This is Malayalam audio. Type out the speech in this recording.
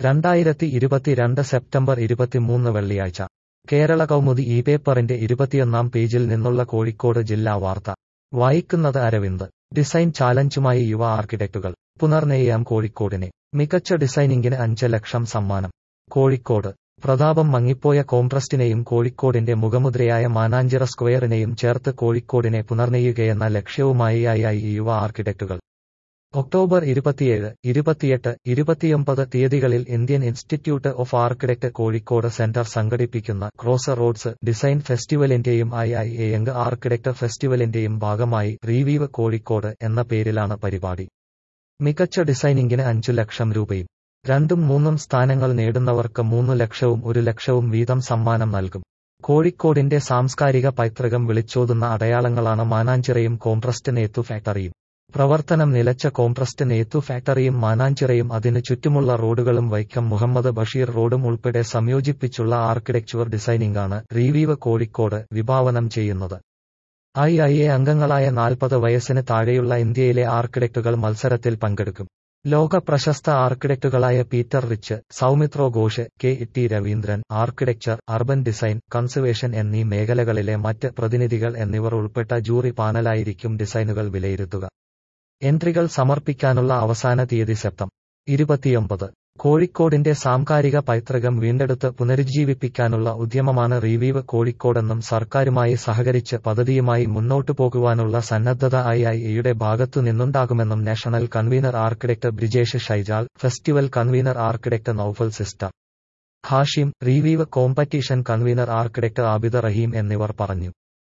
രണ്ടായിരത്തി ഇരുപത്തിരണ്ട് സെപ്റ്റംബർ ഇരുപത്തിമൂന്ന് വെള്ളിയാഴ്ച കേരള കൗമുദി ഈ പേപ്പറിന്റെ ഇരുപത്തിയൊന്നാം പേജിൽ നിന്നുള്ള കോഴിക്കോട് ജില്ലാ വാർത്ത വായിക്കുന്നത് അരവിന്ദ് ഡിസൈൻ ചാലഞ്ചുമായി യുവ ആർക്കിടെക്റ്റുകൾ പുനർനെയ്യാം കോഴിക്കോടിനെ മികച്ച ഡിസൈനിംഗിന് അഞ്ച് ലക്ഷം സമ്മാനം കോഴിക്കോട് പ്രതാപം മങ്ങിപ്പോയ കോംട്രസ്റ്റിനെയും കോഴിക്കോടിന്റെ മുഖമുദ്രയായ മാനാഞ്ചിറ സ്ക്വയറിനെയും ചേർത്ത് കോഴിക്കോടിനെ പുനർനെയ്യുകയെന്ന ലക്ഷ്യവുമായി ഐ യുവ ആർക്കിടെക്റ്റുകൾ ഒക്ടോബർ ഇരുപത്തിയേഴ് ഇരുപത്തിയെട്ട് ഇരുപത്തിയൊമ്പത് തീയതികളിൽ Indian institute of architect Kozhikode centre സംഘടിപ്പിക്കുന്ന ക്രോസ് റോഡ്സ് ഡിസൈൻ ഫെസ്റ്റിവലിന്റെയും I I A young architect ഫെസ്റ്റിവലിന്റെയും ഭാഗമായി റീവീവ് കോഴിക്കോട് എന്ന പേരിലാണ് പരിപാടി മികച്ച ഡിസൈനിംഗിന് അഞ്ചു ലക്ഷം രൂപയും രണ്ടും മൂന്നും സ്ഥാനങ്ങൾ നേടുന്നവർക്ക് മൂന്നു ലക്ഷവും ഒരു ലക്ഷവും വീതം സമ്മാനം നൽകും കോഴിക്കോടിന്റെ സാംസ്കാരിക പൈതൃകം വിളിച്ചോതുന്ന അടയാളങ്ങളാണ് മാനാഞ്ചിറയും കോംട്രസ്റ്റ് നേത്തു ഫാക്ടറിയും പ്രവർത്തനം നിലച്ച കോംട്രസ്റ്റ് നേത്തു ഫാക്ടറിയും മാനാഞ്ചിറയും അതിനു ചുറ്റുമുള്ള റോഡുകളും വൈക്കം മുഹമ്മദ് ബഷീർ റോഡും ഉൾപ്പെടെ സംയോജിപ്പിച്ചുള്ള ആർക്കിടെക്ചർ ഡിസൈനിംഗാണ് റീവീവ് കോഴിക്കോട് വിഭാവനം ചെയ്യുന്നത് ഐ ഐ എ അംഗങ്ങളായ നാൽപ്പത് വയസ്സിന് താഴെയുള്ള ഇന്ത്യയിലെ ആർക്കിടെക്റ്റുകൾ മത്സരത്തിൽ പങ്കെടുക്കും ലോക പ്രശസ്ത ആർക്കിടെക്റ്റുകളായ Peter Rich Soumitro Ghosh K T Raveendran architecture urban design conservation എന്നീ മേഖലകളിലെ മറ്റ് പ്രതിനിധികൾ എന്നിവർ ഉൾപ്പെട്ട ജൂറി പാനലായിരിക്കും ഡിസൈനുകൾ വിലയിരുത്തുക എൻട്രികൾ സമർപ്പിക്കാനുള്ള അവസാന തീയതി സെപ്റ്റം ഇരുപത്തിയൊമ്പത് കോഴിക്കോടിന്റെ സാംസ്കാരിക പൈതൃകം വീണ്ടെടുത്ത് പുനരുജ്ജീവിപ്പിക്കാനുള്ള ഉദ്യമമാണ് റീവീവ് കോഴിക്കോടെന്നും സർക്കാരുമായി സഹകരിച്ച് പദ്ധതിയുമായി മുന്നോട്ടു പോകുവാനുള്ള സന്നദ്ധത ഐ ഐ എയുടെ ഭാഗത്തു നിന്നുണ്ടാകുമെന്നും national convener architect Brijesh Shaijal festival convener architect Noufal sister Hashim review competition convener architect Abida Raheem എന്നിവർ പറഞ്ഞു